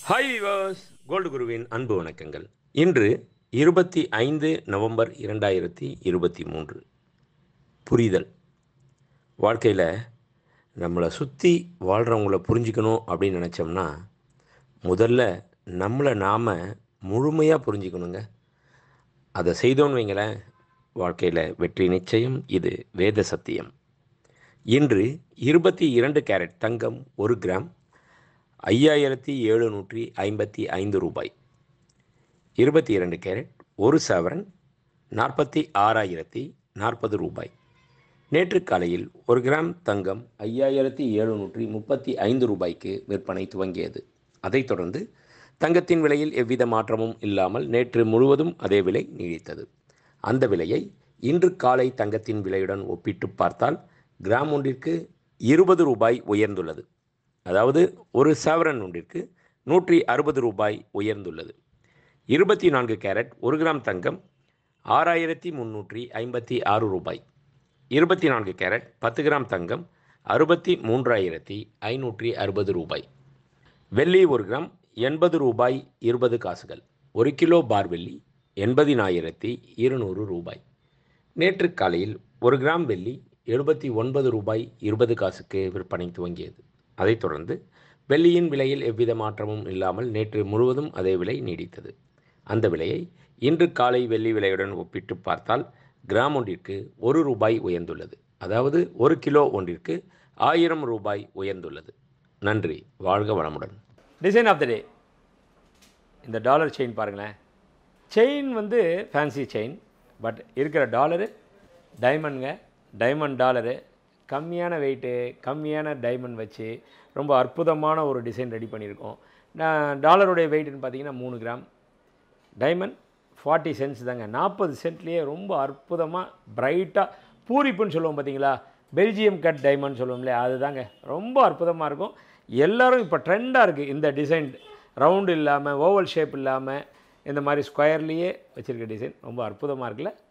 hi viewers gold குருவின் அன்பு வணக்கங்கள் இன்று இருபத்தி ஐந்து நவம்பர் இரண்டாயிரத்தி இருபத்தி மூன்று புரிதல் வாழ்க்கையில் நம்மளை சுற்றி வாழ்கிறவங்கள புரிஞ்சுக்கணும் அப்படின்னு நினச்சோம்னா முதல்ல நம்மளை நாம் முழுமையாக புரிஞ்சுக்கணுங்க அதை செய்தோன்னு வைங்களேன் வாழ்க்கையில் வெற்றி நிச்சயம் இது வேத சத்தியம் இன்று இருபத்தி இரண்டு கேரட் தங்கம் ஒரு கிராம் ஐயாயிரத்தி எழுநூற்றி ஐம்பத்தி ஐந்து ரூபாய் இருபத்தி இரண்டு கேரட் ஒரு சவரன் நாற்பத்தி ஆறாயிரத்தி நாற்பது ரூபாய் நேற்று காலையில் ஒரு கிராம் தங்கம் ஐயாயிரத்தி எழுநூற்றி முப்பத்தி ஐந்து ரூபாய்க்கு விற்பனை துவங்கியது அதைத் தொடர்ந்து தங்கத்தின் விலையில் எவ்வித மாற்றமும் இல்லாமல் நேற்று முழுவதும் அதே விலை நீடித்தது அந்த விலையை இன்று காலை தங்கத்தின் விலையுடன் ஒப்பிட்டு பார்த்தால் கிராம் ஒன்றிற்கு இருபது ரூபாய் உயர்ந்துள்ளது அதாவது ஒரு சவரன் ஒன்றிற்கு நூற்றி அறுபது ரூபாய் உயர்ந்துள்ளது இருபத்தி நான்கு கேரட் ஒரு கிராம் தங்கம் ஆறாயிரத்தி முந்நூற்றி ஐம்பத்தி ஆறு ரூபாய் இருபத்தி நான்கு கேரட் பத்து கிராம் தங்கம் அறுபத்தி மூன்றாயிரத்தி ஐநூற்றி அறுபது ரூபாய் வெள்ளி ஒரு கிராம் எண்பது ரூபாய் இருபது காசுகள் ஒரு கிலோ பார் வெள்ளி எண்பதினாயிரத்தி இருநூறு ரூபாய் நேற்று காலையில் ஒரு கிராம் வெள்ளி எழுபத்தி ஒன்பது ரூபாய் இருபது காசுக்கு விற்பனை துவங்கியது அதைத் தொடர்ந்து வெள்ளியின் விலையில் எவ்வித மாற்றமும் இல்லாமல் நேற்று முழுவதும் அதே விலை நீடித்தது அந்த விலையை இன்று காலை வெள்ளி விலையுடன் ஒப்பிட்டு பார்த்தால் கிராம் ஒன்றிற்கு ஒரு ரூபாய் உயர்ந்துள்ளது அதாவது ஒரு கிலோ ஒன்றிற்கு ஆயிரம் ரூபாய் உயர்ந்துள்ளது நன்றி வாழ்க வளமுடன் டிசைன் ஆஃப் த டே இந்த டாலர் செயின் பாருங்களேன் செயின் வந்து ஃபேன்சி செயின் பட் இருக்கிற டாலரு டைமண்ட்ங்க டைமண்ட் டாலரு கம்மியான வெயிட்டு கம்மியான டைமண்ட் வச்சு ரொம்ப அற்புதமான ஒரு டிசைன் ரெடி பண்ணியிருக்கோம் நான் டாலருடைய வெயிட்னு பார்த்தீங்கன்னா மூணு கிராம் டைமண்ட் ஃபார்ட்டி சென்ட்ஸ் தாங்க நாற்பது சென்ட்லேயே ரொம்ப அற்புதமாக பிரைட்டாக பூரிப்புன்னு சொல்லுவோம் பார்த்தீங்களா பெல்ஜியம் கட் டைமண்ட் சொல்லுவோம் இல்லையா அதுதாங்க ரொம்ப அற்புதமாக இருக்கும் எல்லாரும் இப்போ ட்ரெண்டாக இருக்குது இந்த டிசைன் ரவுண்டு இல்லாமல் ஓவல் ஷேப் இல்லாமல் இந்த மாதிரி ஸ்கொயர்லேயே வச்சுருக்க டிசைன் ரொம்ப அற்புதமாக இருக்குல்ல